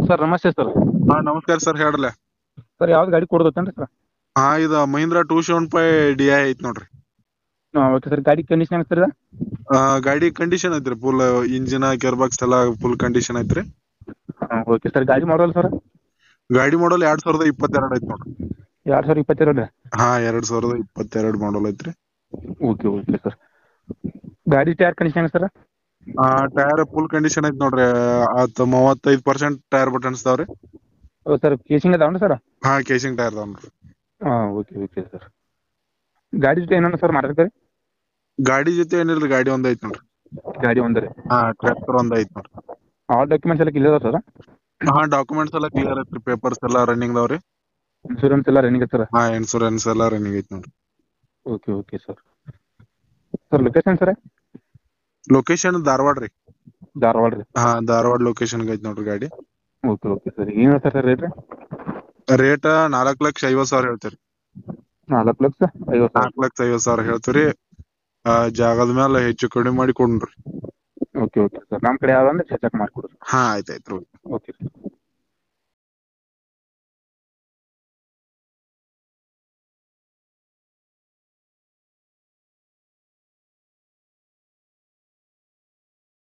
sir ನಮಸ್ತೆ sir ಹಾ ನಮಸ್ಕಾರ ಸರ್ ಹೇಳ್ರಲ್ಲ ಸರ್ ಯಾವ್ದು ಗಾಡಿ ಕೊಡೋದತ್ತೇನ್ರಿ ಸರ್ ಹಾ ಇದು Mahindra two seven five D I ಐತ್ ನೋಡ್ರಿ ಹಾಂ ಓಕೆ ಸರ್ ಗಾಡಿ ಕಂಡೀಷನ್ ಹೆಂಗೆ ಸರ್ ಆ, ಗಾಡಿ ಕಂಡೀಷನ್ ಐತ್ರಿ ಫುಲ್ ಇಂಜಿನ್ ಗೇರ್ ಬಾಕ್ಸ್ ಎಲ್ಲ ಫುಲ್ ಕಂಡೀಷನ್ ಐತ್ರಿ ಹಾಂ ಓಕೆ ಸರ್ ಗಾಡಿ ಮಾಡಲ್ ಸರ್ ಗಾಡಿ ಮಾಡಲ್ ಎರಡ್ ಸಾವಿರದ ಇಪ್ಪತ್ತೆರಡು ಐತ್ ನೋಡ್ರಿ ಎರಡು ಸಾವಿರ ಇಪ್ಪತ್ತೆರಡು ಹಾ ಎರಡ್ ಸಾವಿರದ ಇಪ್ಪತ್ತೆರಡು ಮಾಡಲ್ ಐತ್ರಿ ಓಕೆ ಓಕೆ ಸರ್ ಗಾಡಿ ಟೈರ್ ಕಂಡೀಷನ್ ಹೆಂಗೆ ಸರ್ ಆ ಟೈರ್ ಫುಲ್ ಕಂಡೀಷನ್ ಐತ್ ನೋಡ್ರಿ ಆತ್ ಮೂವತ್ತೈದು ಪರ್ಸೆಂಟ್ ಟೈರ್ ಬಟನ್ಸ್ ಅದಾವ್ರಿ ಸರ್ ಕೇಸಿಂಗ್ ಅದಾವಣ್ಣ ಸರ್ ಹಾ ಕೇಸಿಂಗ್ ಟೈರ್ ಅದಾವ ನೋಡ್ರಿ ಹಾಂ ಓಕೆ ಓಕೆ ಸರ್ ಗಾಡಿ ಜೊತೆ ಏನನ್ನ ಸರ್ ಮಾತಾಡ್ತಾರೆ ಗಾಡಿ ಜೊತೆ ಏನಿಲ್ರಿ ಗಾಡಿ ಒಂದ್ ಐತ್ ನೋಡ್ರಿ ಗಾಡಿ ಒಂದರೆ ಹಾ ಟ್ರ್ಯಾಕ್ಟರ್ ಒಂದ್ ಐತ್ ನೋಡ್ರಿ ಆಲ್ ಡಾಕ್ಯುಮೆಂಟ್ಸ್ ಎಲ್ಲ ಕ್ಲಿಯರ್ ಅದ ಸರ್ ಹಾ ಡಾಕ್ಯುಮೆಂಟ್ಸ್ ಎಲ್ಲ ಕ್ಲಿಯರ್ ಐತ್ರಿ ಪೇಪರ್ಸ್ ಎಲ್ಲ ರನ್ನಿಂಗ್ ಅದಾವ್ರಿ ಇನ್ಶೂರೆನ್ಸ್ ಎಲ್ಲ ರನ್ನಿಂಗ್ ಸರ್ ಹಾ ಇನ್ಸೂರೆನ್ಸ್ ಎಲ್ಲ ರನ್ನಿಂಗ್ ಐತ್ ನೋಡ್ರಿ okay okay sir sir location sir location Dharwad ರೀ ಧಾರವಾಡ ರೀ ಹಾ ಧಾರವಾಡ ಲೊಕೇಶನ್ ಐತ್ ನೋಡ್ರಿ ಗಾಡಿ ಓಕೆ ಓಕೆ ಸರ್ ಏನು ಹೇಳ್ತಾರೆ ಸರ್ ರೇಟ್ ರೀ ರೇಟ್ ನಾಲ್ಕ್ ಲಕ್ಷ ಐವತ್ ಸಾವಿರ ಹೇಳ್ತೀರಿ ನಾಲ್ಕು ಲಕ್ಷ ಐವತ್ತು ಸಾವಿರ ನಾಲ್ಕ್ ಲಕ್ಷ ಐವತ್ ಸಾವಿರ ಹೇಳ್ತೀರಿ ಆ, ಜಾಗದ ಮೇಲೆ ಹೆಚ್ಚು ಕಡಿಮೆ ಮಾಡಿ ಕೊಡ್ರಿ ಓಕೆ ಓಕೆ ಸರ್ ನಮ್ಮ ಕಡೆ ಯಾವಂದ್ರೆ ಚೆಕ್ ಮಾಡಿಕೊಡ್ರಿ ಹಾ ಆಯ್ತಾಯ್ತು ಓಕೆ ಸರ್